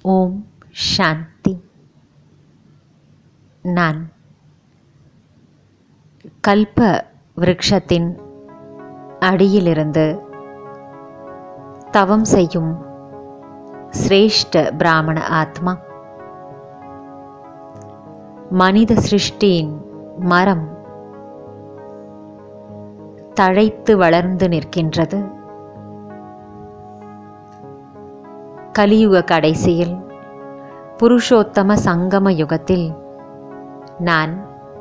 ஓம் சாந்தி நான் கல்ப விருட்சத்தின் அடியிலிருந்து தவம் செய்யும் சிரேஷ்ட பிராமண ஆத்மா மனித சிருஷ்டியின் மரம் தழைத்து வளர்ந்து நிற்கின்றது கலியுக கடைசியில் புருஷோத்தம சங்கம யுகத்தில் நான்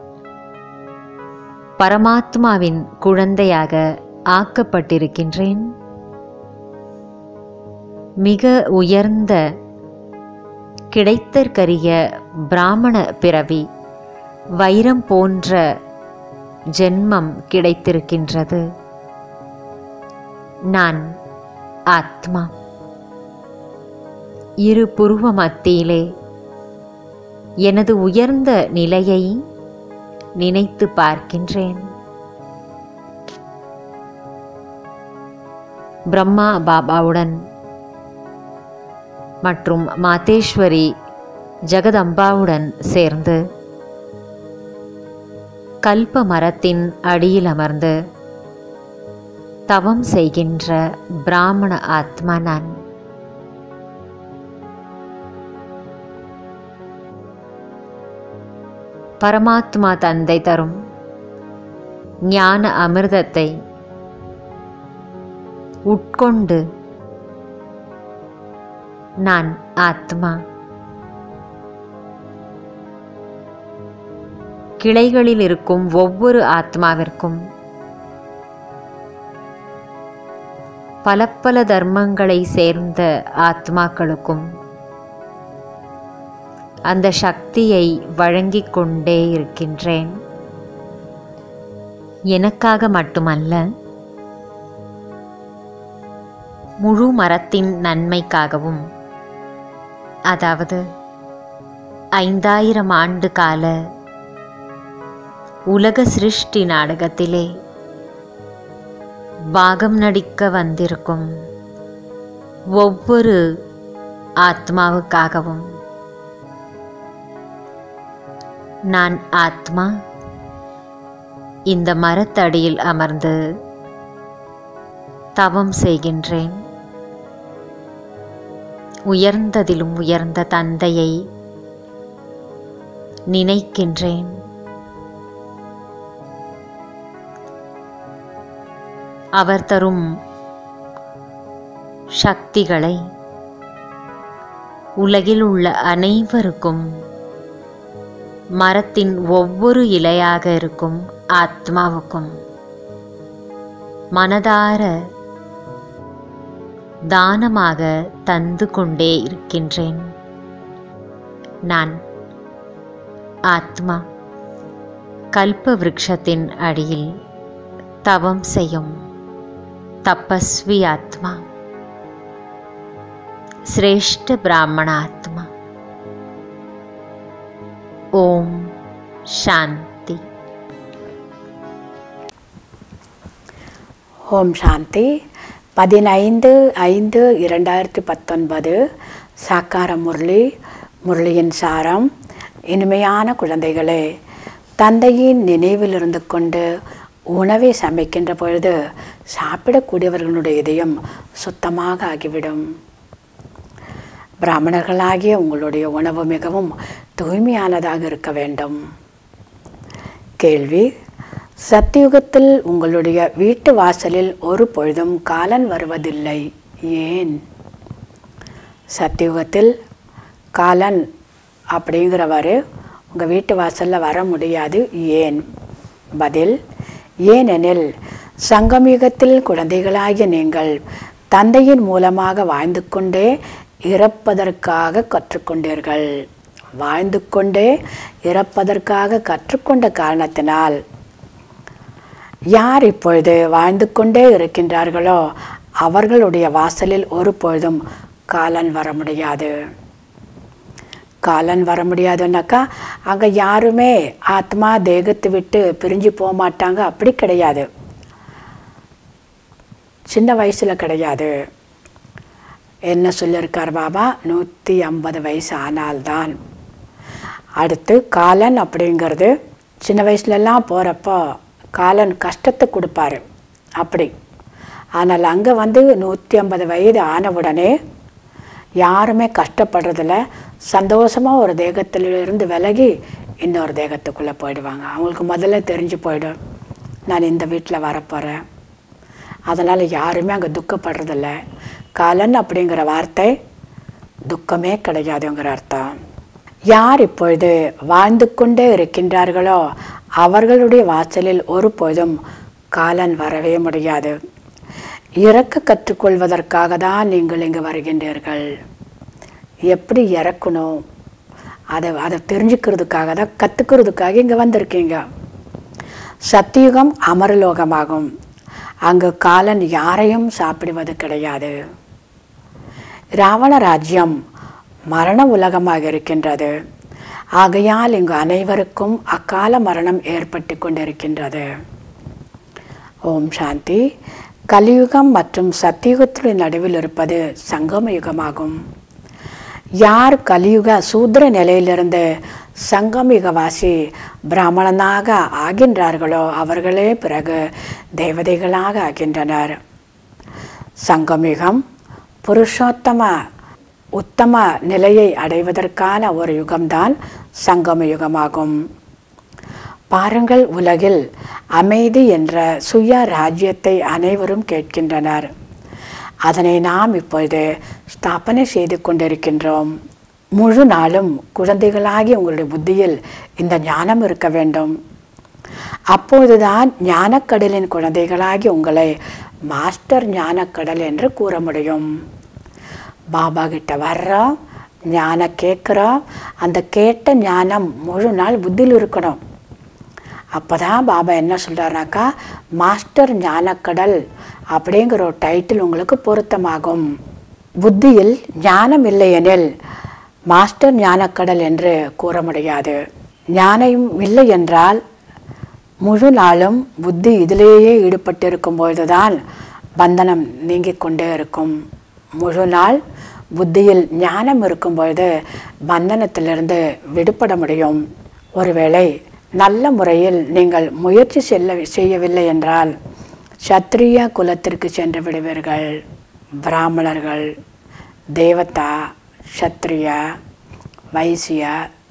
பரமாத்மாவின் குழந்தையாக ஆக்கப்பட்டிருக்கின்றேன் மிக உயர்ந்த கிடைத்தற்கரிய பிராமண பிறவி வைரம் போன்ற ஜென்மம் கிடைத்திருக்கின்றது நான் ஆத்மா இரு புருவ மத்தியிலே எனது உயர்ந்த நிலையை நினைத்து பார்க்கின்றேன் பிரம்மா பாபாவுடன் மற்றும் மாதேஸ்வரி ஜெகதம்பாவுடன் சேர்ந்து கல்ப மரத்தின் அடியில் அமர்ந்து தவம் செய்கின்ற பிராமண ஆத்மா நான் பரமாத்மா தந்தை தரும் ஞான அமிர்தத்தை உட்கொண்டு நான் ஆத்மா கிளைகளில் இருக்கும் ஒவ்வொரு ஆத்மாவிற்கும் பல பல தர்மங்களை சேர்ந்த ஆத்மாக்களுக்கும் அந்த சக்தியை வழங்கிக் கொண்டே இருக்கின்றேன் எனக்காக மட்டுமல்ல முழு மரத்தின் நன்மைக்காகவும் அதாவது ஐந்தாயிரம் ஆண்டு கால உலக சிருஷ்டி நாடகத்திலே பாகம் நடிக்க வந்திருக்கும் ஒவ்வொரு ஆத்மாவுக்காகவும் நான் ஆத்மா இந்த மரத்தடியில் அமர்ந்து தவம் செய்கின்றேன் உயர்ந்ததிலும் உயர்ந்த தந்தையை நினைக்கின்றேன் அவர் தரும் சக்திகளை உலகில் உள்ள அனைவருக்கும் மரத்தின் ஒவ்வொரு இலையாக இருக்கும் ஆத்மாவுக்கும் மனதார தானமாக தந்து கொண்டே இருக்கின்றேன் நான் ஆத்மா கல்ப விருட்சத்தின் அடியில் தவம் செய்யும் தபஸ்வி ஆத்மா சிரேஷ்ட பிராமண ஆத்மா ஓம் சாந்தி ஓம் சாந்தி பதினைந்து ஐந்து இரண்டாயிரத்தி பத்தொன்பது சாக்கார முரளி முரளியின் சாரம் இனிமையான குழந்தைகளே தந்தையின் நினைவில் இருந்து கொண்டு உணவை சமைக்கின்ற பொழுது சாப்பிடக்கூடியவர்களுடைய இதயம் சுத்தமாக ஆகிவிடும் பிராமணர்களாகிய உங்களுடைய உணவு மிகவும் தூய்மையானதாக இருக்க வேண்டும் கேள்வி சத்தியுகத்தில் உங்களுடைய வீட்டு வாசலில் ஒரு பொழுதும் காலன் வருவதில்லை ஏன் சத்தியுகத்தில் காலன் அப்படிங்கிறவர் உங்கள் வீட்டு வாசலில் வர முடியாது ஏன் பதில் ஏனெனில் சங்கமயுகத்தில் குழந்தைகளாகிய நீங்கள் தந்தையின் மூலமாக வாழ்ந்து கொண்டே இறப்பதற்காக கற்றுக்கொண்டீர்கள் வாழ்ந்து கொண்டே இறப்பதற்காக கற்றுக்கொண்ட காரணத்தினால் யார் இப்பொழுது வாழ்ந்து கொண்டே இருக்கின்றார்களோ அவர்களுடைய வாசலில் ஒரு பொழுதும் காலன் வர முடியாது காலன் வர முடியாதுன்னாக்கா அங்கே யாருமே ஆத்மா தேகத்தை விட்டு பிரிஞ்சு போக மாட்டாங்க அப்படி கிடையாது சின்ன வயசில் கிடையாது என்ன சொல்லியிருக்கார் பாபா நூற்றி ஐம்பது வயசு ஆனால்தான் அடுத்து காலன் அப்படிங்கிறது சின்ன வயசுலலாம் போகிறப்போ காலன் கஷ்டத்தை கொடுப்பாரு அப்படி ஆனால் அங்கே வந்து நூற்றி ஐம்பது வயது ஆன உடனே யாருமே கஷ்டப்படுறதில்ல சந்தோஷமாக ஒரு தேகத்திலிருந்து விலகி இன்னொரு தேகத்துக்குள்ளே போயிடுவாங்க அவங்களுக்கு முதல்ல தெரிஞ்சு போயிடும் நான் இந்த வீட்டில் வரப்போகிறேன் அதனால் யாருமே அங்கே துக்கப்படுறதில்ல காலன் அப்படிங்கிற வார்த்தை துக்கமே கிடையாதுங்கிற அர்த்தம் யார் இப்பொழுது வாழ்ந்து கொண்டே இருக்கின்றார்களோ அவர்களுடைய வாசலில் ஒருபோதும் காலன் வரவே முடியாது இறக்க கற்றுக்கொள்வதற்காக தான் நீங்கள் இங்கு வருகின்றீர்கள் எப்படி இறக்கணும் அதை அதை தெரிஞ்சுக்கிறதுக்காக தான் கற்றுக்கிறதுக்காக இங்கே வந்திருக்கீங்க சத்தியுகம் அமரலோகமாகும் அங்கு காலன் யாரையும் சாப்பிடுவது கிடையாது ராவண ராஜ்யம் மரண உலகமாக இருக்கின்றது ஆகையால் இங்கு அனைவருக்கும் அக்கால மரணம் ஏற்பட்டு கொண்டிருக்கின்றது ஓம் சாந்தி கலியுகம் மற்றும் சத்தியுகத்துடைய நடுவில் இருப்பது சங்கம யுகமாகும் யார் கலியுக சூத்திர நிலையிலிருந்து சங்கமிகவாசி பிராமணனாக ஆகின்றார்களோ அவர்களே பிறகு தேவதைகளாக ஆகின்றனர் சங்கமிகம் புருஷோத்தம உத்தம நிலையை அடைவதற்கான ஒரு யுகம்தான் சங்கம யுகமாகும் பாருங்கள் உலகில் அமைதி என்ற சுய ராஜ்யத்தை அனைவரும் கேட்கின்றனர் அதனை நாம் இப்பொழுது ஸ்தாபனை செய்து கொண்டிருக்கின்றோம் முழு நாளும் குழந்தைகளாகி உங்களுடைய புத்தியில் இந்த ஞானம் இருக்க வேண்டும் அப்போதுதான் ஞானக்கடலின் குழந்தைகளாகி உங்களை மாஸ்டர் ஞானக்கடல் என்று கூற முடியும் பாபா கிட்ட வர்றோம் ஞானம் கேட்குறோம் அந்த கேட்ட ஞானம் முழு நாள் புத்தியில் இருக்கணும் அப்பதான் பாபா என்ன சொல்றாருனாக்கா மாஸ்டர் ஞானக்கடல் அப்படிங்கிற ஒரு டைட்டில் உங்களுக்கு பொருத்தமாகும் புத்தியில் ஞானம் இல்லையெனில் மாஸ்டர் ஞானக்கடல் என்று கூற முடியாது ஞானம் இல்லை என்றால் முழு நாளும் புத்தி இதிலேயே ஈடுபட்டிருக்கும் பொழுதுதான் பந்தனம் நீங்கிக் கொண்டே இருக்கும் முழு நாள் புத்தியில் ஞானம் இருக்கும் பொழுது பந்தனத்திலிருந்து விடுபட முடியும் ஒருவேளை நல்ல முறையில் நீங்கள் முயற்சி செல்ல செய்யவில்லை என்றால் சத்திரிய குலத்திற்கு சென்று விடுவீர்கள் பிராமணர்கள் தேவதா சத்திரிய வைசிய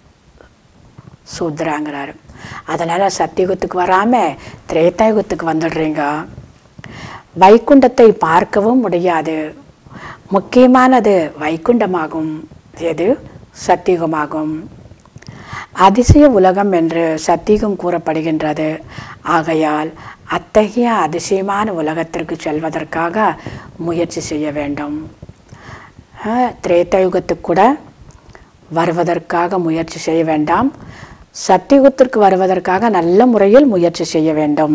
சூத்ராங்கிறாரு அதனால் சத்தியுகத்துக்கு வராமல் திரேதாயுகத்துக்கு வந்துடுறீங்க வைகுண்டத்தை பார்க்கவும் முடியாது முக்கியமானது வைகுண்டமாகும் எது சத்தியுகமாகும் அதிசய உலகம் என்று சத்தியுகம் கூறப்படுகின்றது ஆகையால் அத்தகைய அதிசயமான உலகத்திற்கு செல்வதற்காக முயற்சி செய்ய வேண்டும் திரேதாயுகத்துக்கு கூட வருவதற்காக முயற்சி செய்ய வேண்டாம் சத்தியுகத்திற்கு வருவதற்காக நல்ல முறையில் முயற்சி செய்ய வேண்டும்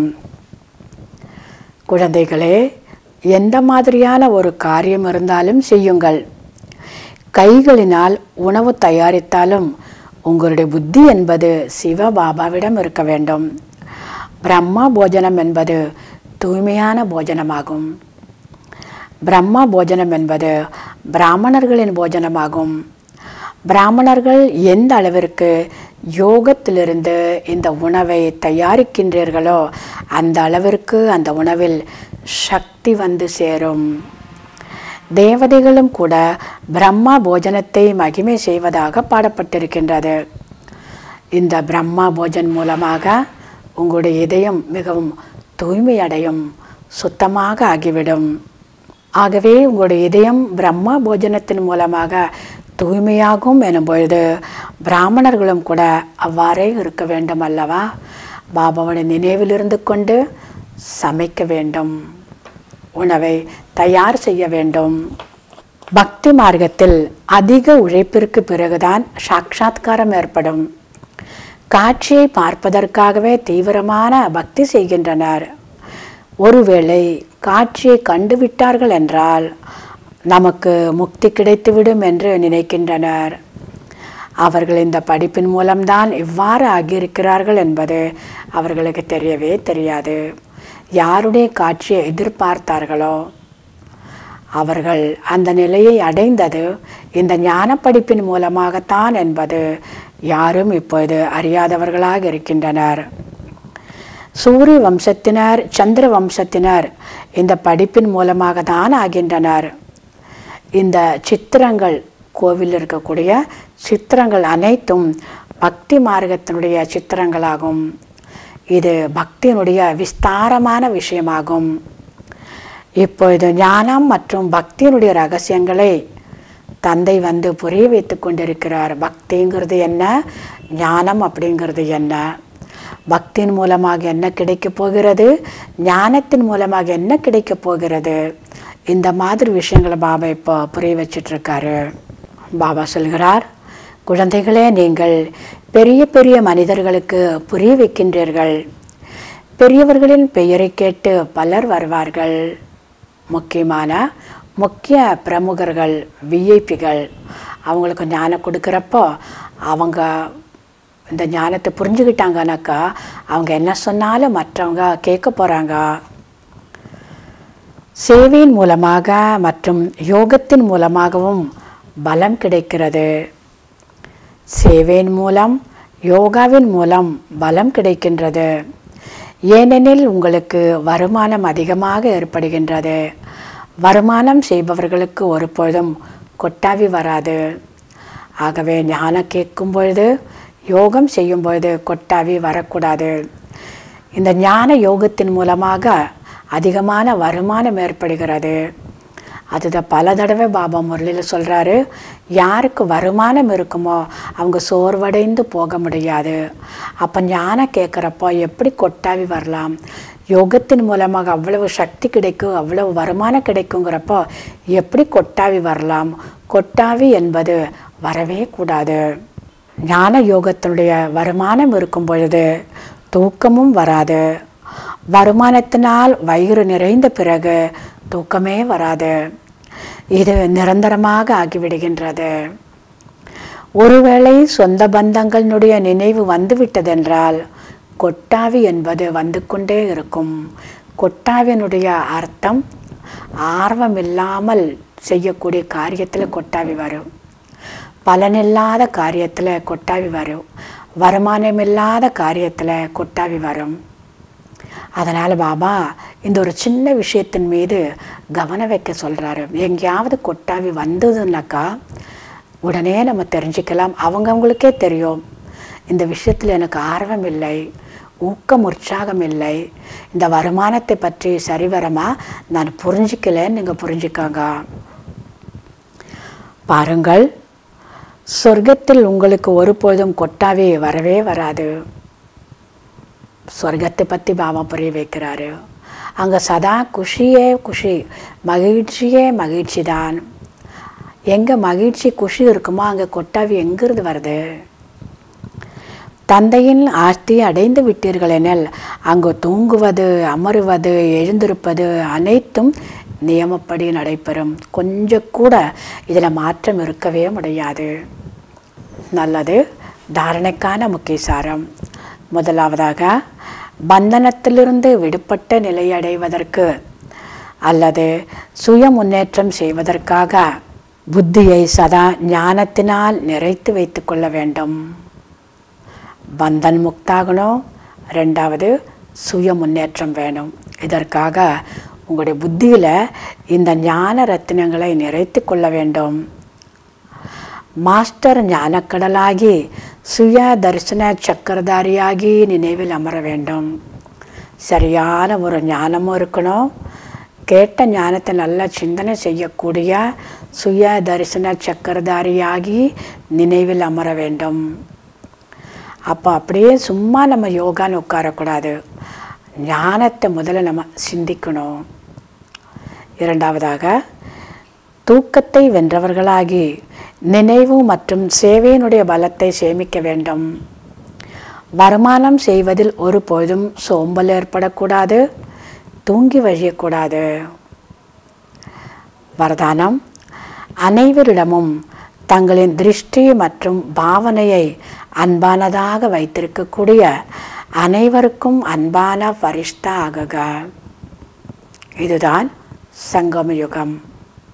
குழந்தைகளே எந்த மாதிரியான ஒரு காரியம் இருந்தாலும் செய்யுங்கள் கைகளினால் உணவு தயாரித்தாலும் உங்களுடைய புத்தி என்பது சிவபாபாவிடம் இருக்க வேண்டும் பிரம்மா போஜனம் என்பது தூய்மையான போஜனமாகும் பிரம்மா போஜனம் என்பது பிராமணர்களின் போஜனமாகும் பிராமணர்கள் எந்த அளவிற்கு யோகத்திலிருந்து இந்த உணவை தயாரிக்கின்றீர்களோ அந்த அளவிற்கு அந்த உணவில் சக்தி வந்து சேரும் தேவதைகளும் கூட பிரம்மா போஜனத்தை மகிமை செய்வதாக பாடப்பட்டிருக்கின்றது இந்த பிரம்மா போஜன் மூலமாக உங்களுடைய இதயம் மிகவும் தூய்மை அடையும் சுத்தமாக ஆகிவிடும் ஆகவே உங்களுடைய இதயம் பிரம்மா போஜனத்தின் மூலமாக தூய்மையாகும் எனும் பொழுது பிராமணர்களும் கூட அவ்வாறே இருக்க வேண்டும் அல்லவா பாபாவுடைய நினைவில் இருந்து கொண்டு சமைக்க வேண்டும் உணவை தயார் செய்ய வேண்டும் பக்தி மார்க்கத்தில் அதிக உழைப்பிற்கு பிறகுதான் சாட்சாத்காரம் ஏற்படும் காட்சியை பார்ப்பதற்காகவே தீவிரமான பக்தி செய்கின்றனர் ஒருவேளை காட்சியை கண்டுவிட்டார்கள் என்றால் நமக்கு முக்தி கிடைத்துவிடும் என்று நினைக்கின்றனர் அவர்கள் இந்த படிப்பின் மூலம்தான் இவ்வாறு ஆகியிருக்கிறார்கள் என்பது அவர்களுக்கு தெரியவே தெரியாது யாருடைய காட்சியை எதிர்பார்த்தார்களோ அவர்கள் அந்த நிலையை அடைந்தது இந்த ஞான படிப்பின் மூலமாகத்தான் என்பது யாரும் இப்பொழுது அறியாதவர்களாக இருக்கின்றனர் சூரிய வம்சத்தினர் சந்திர வம்சத்தினர் இந்த படிப்பின் மூலமாக தான் ஆகின்றனர் இந்த சித்திரங்கள் கோவிலில் இருக்கக்கூடிய சித்திரங்கள் அனைத்தும் பக்தி மார்க்கத்தினுடைய சித்திரங்களாகும் இது பக்தியினுடைய விஸ்தாரமான விஷயமாகும் இப்பொழுது ஞானம் மற்றும் பக்தியினுடைய ரகசியங்களை தந்தை வந்து புரிய வைத்து கொண்டிருக்கிறார் பக்திங்கிறது என்ன ஞானம் அப்படிங்கிறது என்ன பக்தியின் மூலமாக என்ன கிடைக்கப் போகிறது ஞானத்தின் மூலமாக என்ன கிடைக்கப் போகிறது இந்த மாதிரி விஷயங்களை பாபா இப்போ புரிய வச்சிட்டு இருக்காரு பாபா சொல்கிறார் குழந்தைகளே நீங்கள் பெரிய பெரிய மனிதர்களுக்கு புரிய வைக்கின்றீர்கள் பெரியவர்களின் பெயரை கேட்டு பலர் வருவார்கள் முக்கியமான முக்கிய பிரமுகர்கள் விஐபிகள் அவங்களுக்கு ஞானம் கொடுக்குறப்போ அவங்க இந்த ஞானத்தை புரிஞ்சுக்கிட்டாங்கனாக்கா அவங்க என்ன சொன்னாலும் மற்றவங்க கேட்க போகிறாங்க சேவையின் மூலமாக மற்றும் யோகத்தின் மூலமாகவும் பலம் கிடைக்கிறது சேவையின் மூலம் யோகாவின் மூலம் பலம் கிடைக்கின்றது ஏனெனில் உங்களுக்கு வருமானம் அதிகமாக ஏற்படுகின்றது வருமானம் செய்பவர்களுக்கு ஒருபொழுதும் கொட்டாவி வராது ஆகவே ஞானம் கேட்கும் பொழுது யோகம் செய்யும் பொழுது கொட்டாவி வரக்கூடாது இந்த ஞான யோகத்தின் மூலமாக அதிகமான வருமானம் ஏற்படுகிறது அதுதான் பல தடவை பாபா முரளியில் சொல்கிறாரு யாருக்கு வருமானம் இருக்குமோ அவங்க சோர்வடைந்து போக முடியாது அப்போ ஞானம் கேட்குறப்போ எப்படி கொட்டாவி வரலாம் யோகத்தின் மூலமாக அவ்வளவு சக்தி கிடைக்கும் அவ்வளவு வருமானம் கிடைக்குங்கிறப்போ எப்படி கொட்டாவி வரலாம் கொட்டாவி என்பது வரவே கூடாது ஞான யோகத்தினுடைய வருமானம் இருக்கும் பொழுது தூக்கமும் வராது வருமானத்தினால் வயிறு நிறைந்த பிறகு தூக்கமே வராது இது நிரந்தரமாக ஆகிவிடுகின்றது ஒருவேளை சொந்த பந்தங்களினுடைய நினைவு வந்துவிட்டதென்றால் கொட்டாவி என்பது வந்து கொண்டே இருக்கும் கொட்டாவினுடைய அர்த்தம் ஆர்வமில்லாமல் செய்யக்கூடிய காரியத்தில் கொட்டாவி வரும் பலனில்லாத காரியத்தில் கொட்டாவி வரும் வருமானமில்லாத காரியத்தில் கொட்டாவி வரும் அதனால் பாபா இந்த ஒரு சின்ன விஷயத்தின் மீது கவனம் வைக்க சொல்கிறாரு எங்கேயாவது கொட்டாவி வந்ததுன்னாக்கா உடனே நம்ம தெரிஞ்சுக்கலாம் அவங்கவுங்களுக்கே தெரியும் இந்த விஷயத்தில் எனக்கு ஆர்வம் இல்லை ஊக்கம் உற்சாகம் இல்லை இந்த வருமானத்தை பற்றி சரிவரமாக நான் புரிஞ்சிக்கலன்னு நீங்கள் புரிஞ்சுக்காங்க பாருங்கள் சொர்க்கத்தில் உங்களுக்கு ஒருபொழுதும் கொட்டாவி வரவே வராது சொர்க்கத்தை பற்றி பாபா புரிய வைக்கிறாரு அங்கே சதா குஷியே குஷி மகிழ்ச்சியே மகிழ்ச்சி தான் எங்கே மகிழ்ச்சி குஷி இருக்குமோ அங்கே கொட்டாவி எங்கிருந்து வருது தந்தையின் ஆஸ்தி அடைந்து விட்டீர்கள் எனில் அங்கு தூங்குவது அமருவது எழுந்திருப்பது அனைத்தும் நியமப்படி நடைபெறும் கொஞ்சம் கூட இதில் மாற்றம் இருக்கவே முடியாது நல்லது தாரணைக்கான முக்கிய சாரம் முதலாவதாக பந்தனத்திலிருந்து விடுபட்ட நிலையடைவதற்கு அல்லது சுய முன்னேற்றம் செய்வதற்காக புத்தியை சதா ஞானத்தினால் நிறைத்து வைத்து கொள்ள வேண்டும் பந்தன் முக்தாகணும் ரெண்டாவது சுய முன்னேற்றம் வேணும் இதற்காக உங்களுடைய புத்தியில் இந்த ஞான ரத்தினங்களை நிறைத்து கொள்ள வேண்டும் மாஸ்டர் ஞானக்கடலாகி சுய தரிசன சக்கரதாரியாகி நினைவில் அமர வேண்டும் சரியான ஒரு ஞானமும் இருக்கணும் கேட்ட ஞானத்தை நல்லா சிந்தனை செய்யக்கூடிய சுய தரிசன சக்கரதாரியாகி நினைவில் அமர வேண்டும் அப்போ அப்படியே சும்மா நம்ம யோகான்னு உட்காரக்கூடாது ஞானத்தை முதல்ல நம்ம சிந்திக்கணும் இரண்டாவதாக தூக்கத்தை வென்றவர்களாகி நினைவு மற்றும் சேவையினுடைய பலத்தை சேமிக்க வேண்டும் வருமானம் செய்வதில் ஒருபொழுதும் சோம்பல் ஏற்படக்கூடாது தூங்கி வழியக்கூடாது வரதானம் அனைவரிடமும் தங்களின் திருஷ்டி மற்றும் பாவனையை அன்பானதாக வைத்திருக்கக்கூடிய அனைவருக்கும் அன்பான பரிஷ்டா ஆகுக இதுதான் சங்கம யுகம்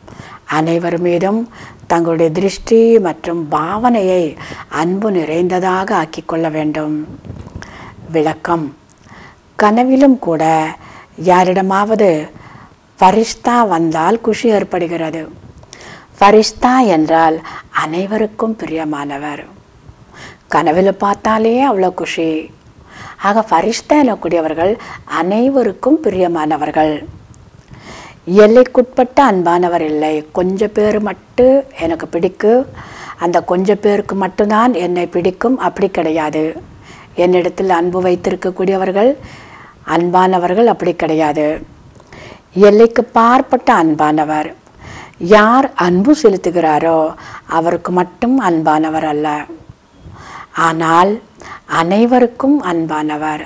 அனைவர் மீதும் தங்களுடைய திருஷ்டி மற்றும் பாவனையை அன்பு நிறைந்ததாக ஆக்கிக்கொள்ள வேண்டும் விளக்கம் கனவிலும் கூட யாரிடமாவது ஃபரிஷ்தா வந்தால் குஷி ஏற்படுகிறது ஃபரிஷ்தா என்றால் அனைவருக்கும் பிரியமானவர் கனவில் பார்த்தாலே அவ்வளோ குஷி ஆக ஃபரிஷ்தா எனக்கூடியவர்கள் அனைவருக்கும் பிரியமானவர்கள் எல்லைக்குட்பட்ட அன்பானவர் இல்லை கொஞ்சம் பேர் மட்டும் எனக்கு பிடிக்கும் அந்த கொஞ்சம் பேருக்கு மட்டும்தான் என்னை பிடிக்கும் அப்படி கிடையாது என்னிடத்தில் அன்பு வைத்திருக்கக்கூடியவர்கள் அன்பானவர்கள் அப்படி கிடையாது எல்லைக்கு பார்ப்பட்ட அன்பானவர் யார் அன்பு செலுத்துகிறாரோ அவருக்கு மட்டும் அன்பானவர் அல்ல ஆனால் அனைவருக்கும் அன்பானவர்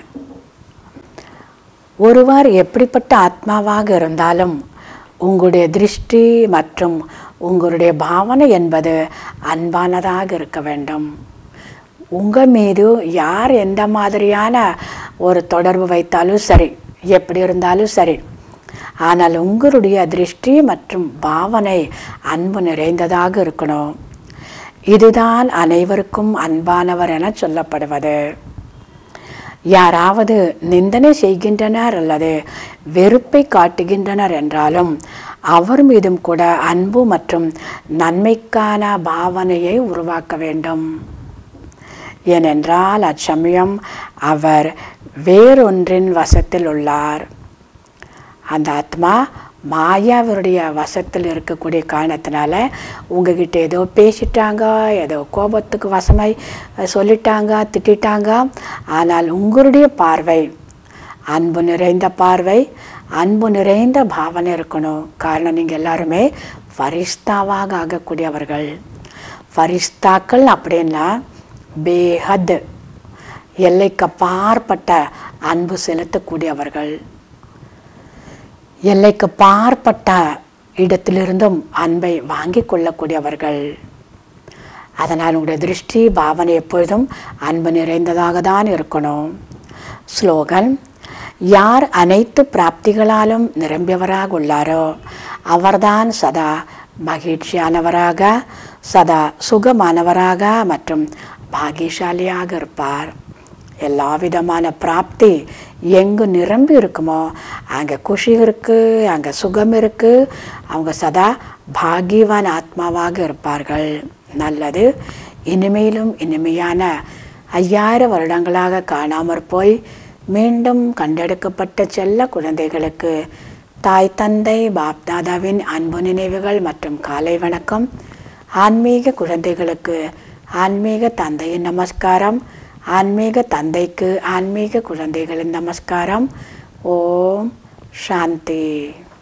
ஒருவர் எப்படிப்பட்ட ஆத்மாவாக இருந்தாலும் உங்களுடைய திருஷ்டி மற்றும் உங்களுடைய பாவனை என்பது அன்பானதாக இருக்க வேண்டும் உங்கள் மீது யார் எந்த மாதிரியான ஒரு தொடர்பு வைத்தாலும் சரி எப்படி இருந்தாலும் சரி ஆனால் உங்களுடைய திருஷ்டி மற்றும் பாவனை அன்பு நிறைந்ததாக இருக்கணும் இதுதான் அனைவருக்கும் அன்பானவர் என சொல்லப்படுவது யாராவது நிந்தனை செய்கின்றனர் அல்லது வெறுப்பை காட்டுகின்றனர் என்றாலும் அவர் மீதும் கூட அன்பு மற்றும் நன்மைக்கான பாவனையை உருவாக்க வேண்டும் ஏனென்றால் அச்சமயம் அவர் வேறொன்றின் வசத்தில் உள்ளார் அந்த ஆத்மா மாயாவருடைய வசத்தில் இருக்கக்கூடிய காரணத்தினால உங்ககிட்ட ஏதோ பேசிட்டாங்க ஏதோ கோபத்துக்கு வசமாய் சொல்லிட்டாங்க திட்டாங்க ஆனால் உங்களுடைய பார்வை அன்பு நிறைந்த பார்வை அன்பு நிறைந்த பாவனை இருக்கணும் காரணம் நீங்கள் எல்லாருமே ஃபரிஸ்தாவாக ஆகக்கூடியவர்கள் ஃபரிஸ்தாக்கள் அப்படின்னா பேஹத் எல்லைக்கு அப்பாற்பட்ட அன்பு செலுத்தக்கூடியவர்கள் எல்லைக்கு பார்ப்பட்ட இடத்திலிருந்தும் அன்பை வாங்கி கொள்ளக்கூடியவர்கள் அதனால் உங்களுடைய திருஷ்டி பாவனை எப்பொழுதும் அன்பு நிறைந்ததாக தான் இருக்கணும் ஸ்லோகன் யார் அனைத்து பிராப்திகளாலும் நிரம்பியவராக உள்ளாரோ அவர்தான் சதா மகிழ்ச்சியானவராக சதா சுகமானவராக மற்றும் பாகியசாலியாக இருப்பார் எல்லா விதமான பிராப்தி எங்கு நிரம்பி இருக்குமோ அங்கே குஷி இருக்குது அங்கே சுகம் இருக்குது அவங்க சதா பாகியவான் ஆத்மாவாக இருப்பார்கள் நல்லது இனிமேலும் இனிமையான ஐயாயிரம் வருடங்களாக காணாமற் போய் மீண்டும் கண்டெடுக்கப்பட்ட செல்ல குழந்தைகளுக்கு தாய் தந்தை பாப்தாதாவின் அன்பு நினைவுகள் மற்றும் காலை வணக்கம் ஆன்மீக குழந்தைகளுக்கு ஆன்மீக தந்தையின் நமஸ்காரம் ஆன்மீக தந்தைக்கு ஆன்மீக குழந்தைகளின் நமஸ்காரம் ஓம் சாந்தி